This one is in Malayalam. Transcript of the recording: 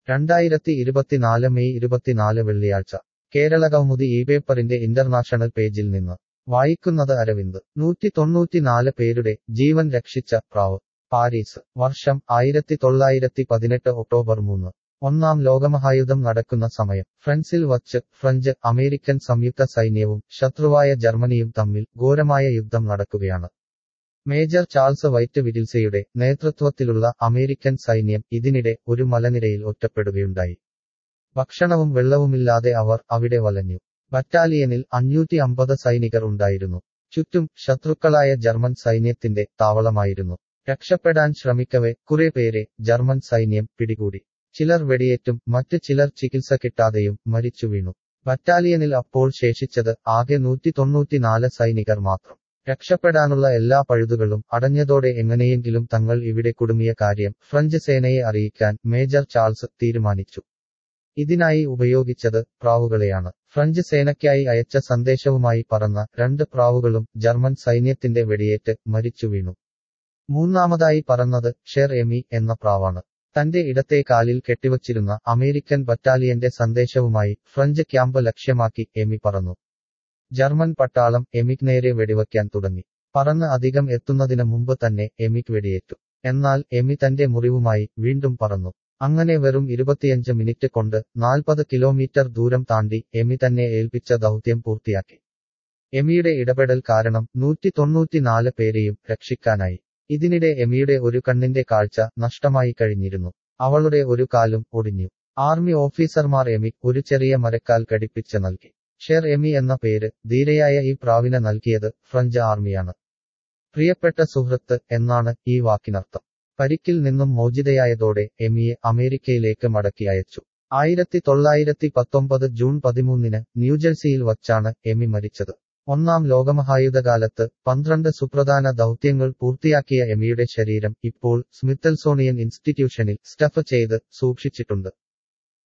രണ്ടായിരത്തി ഇരുപത്തിനാല് മെയ് ഇരുപത്തിനാല് വെള്ളിയാഴ്ച കേരള കൗമുദി ഈ പേപ്പറിന്റെ ഇന്റർനാഷണൽ പേജിൽ നിന്ന് വായിക്കുന്നത് അരവിന്ദ് നൂറ്റി തൊണ്ണൂറ്റിനാല് പേരുടെ ജീവൻ രക്ഷിച്ച പ്രാവ് പാരീസ് വർഷം ആയിരത്തി തൊള്ളായിരത്തി പതിനെട്ട് ഒക്ടോബർ മൂന്ന് ഒന്നാം ലോകമഹായുദ്ധം നടക്കുന്ന സമയം ഫ്രൻസിൽ വച്ച് ഫ്രഞ്ച് അമേരിക്കൻ സംയുക്ത സൈന്യവും ശത്രുവായ ജർമ്മനിയും തമ്മിൽ ഘോരമായ യുദ്ധം നടക്കുകയാണ് മേജർ ചാൾസ് വൈറ്റ് വിഡിൽസയുടെ നേതൃത്വത്തിലുള്ള അമേരിക്കൻ സൈന്യം ഇതിനിടെ ഒരു മലനിരയിൽ ഒറ്റപ്പെടുകയുണ്ടായി ഭക്ഷണവും വെള്ളവുമില്ലാതെ അവർ അവിടെ വലഞ്ഞു ബറ്റാലിയനിൽ അഞ്ഞൂറ്റി അമ്പത് സൈനികർ ഉണ്ടായിരുന്നു ചുറ്റും ശത്രുക്കളായ ജർമ്മൻ സൈന്യത്തിന്റെ താവളമായിരുന്നു രക്ഷപ്പെടാൻ ശ്രമിക്കവെ കുറെ പേരെ ജർമ്മൻ സൈന്യം പിടികൂടി ചിലർ വെടിയേറ്റും മറ്റ് ചിലർ ചികിത്സ കിട്ടാതെയും മരിച്ചു വീണു ബറ്റാലിയനിൽ അപ്പോൾ ശേഷിച്ചത് ആകെ നൂറ്റി തൊണ്ണൂറ്റിനാല് സൈനികർ മാത്രം രക്ഷപ്പെടാനുള്ള എല്ലാ പഴുതുകളും അടഞ്ഞതോടെ എങ്ങനെയെങ്കിലും തങ്ങൾ ഇവിടെ കുടുങ്ങിയ കാര്യം ഫ്രഞ്ച് സേനയെ അറിയിക്കാൻ മേജർ ചാൾസ് തീരുമാനിച്ചു ഇതിനായി ഉപയോഗിച്ചത് പ്രാവുകളെയാണ് ഫ്രഞ്ച് സേനയ്ക്കായി അയച്ച സന്ദേശവുമായി പറന്ന രണ്ട് പ്രാവുകളും ജർമ്മൻ സൈന്യത്തിന്റെ വെടിയേറ്റ് മരിച്ചു വീണു മൂന്നാമതായി പറന്നത് ഷെർ എമി എന്ന പ്രാവാണ് തന്റെ ഇടത്തെ കാലിൽ കെട്ടിവച്ചിരുന്ന അമേരിക്കൻ ബറ്റാലിയന്റെ സന്ദേശവുമായി ഫ്രഞ്ച് ക്യാമ്പ് ലക്ഷ്യമാക്കി എമി പറന്നു ജർമ്മൻ പട്ടാളം എമിക് നേരെ വെടിവയ്ക്കാൻ തുടങ്ങി പറന്ന് അധികം എത്തുന്നതിന് മുമ്പ് തന്നെ എമിക് വെടിയേറ്റു എന്നാൽ എമി തന്റെ മുറിവുമായി വീണ്ടും പറന്നു അങ്ങനെ വെറും ഇരുപത്തിയഞ്ച് മിനിറ്റ് കൊണ്ട് നാൽപ്പത് കിലോമീറ്റർ ദൂരം താണ്ടി എമി തന്നെ ഏൽപ്പിച്ച ദൗത്യം പൂർത്തിയാക്കി എമിയുടെ ഇടപെടൽ കാരണം നൂറ്റി തൊണ്ണൂറ്റിനാല് പേരെയും രക്ഷിക്കാനായി ഇതിനിടെ എമിയുടെ ഒരു കണ്ണിന്റെ കാഴ്ച നഷ്ടമായി കഴിഞ്ഞിരുന്നു അവളുടെ ഒരു കാലും ഒടിഞ്ഞു ആർമി ഓഫീസർമാർ എമി ഒരു ചെറിയ മരക്കാൽ ഘടിപ്പിച്ച് നൽകി ഷെർ എമി എന്ന പേര് ധീരയായ ഈ പ്രാവിന് നൽകിയത് ഫ്രഞ്ച് ആർമിയാണ് പ്രിയപ്പെട്ട സുഹൃത്ത് എന്നാണ് ഈ വാക്കിനർത്ഥം പരിക്കിൽ നിന്നും മോചിതയായതോടെ എമിയെ അമേരിക്കയിലേക്ക് മടക്കി അയച്ചു ആയിരത്തി തൊള്ളായിരത്തി പത്തൊമ്പത് ജൂൺ പതിമൂന്നിന് ന്യൂജേഴ്സിയിൽ വച്ചാണ് എമി മരിച്ചത് ഒന്നാം ലോകമഹായുധകാലത്ത് പന്ത്രണ്ട് സുപ്രധാന ദൗത്യങ്ങൾ പൂർത്തിയാക്കിയ എമിയുടെ ശരീരം ഇപ്പോൾ സ്മിത്തൽസോണിയൻ ഇൻസ്റ്റിറ്റ്യൂഷനിൽ സ്റ്റഫ് ചെയ്ത് സൂക്ഷിച്ചിട്ടുണ്ട്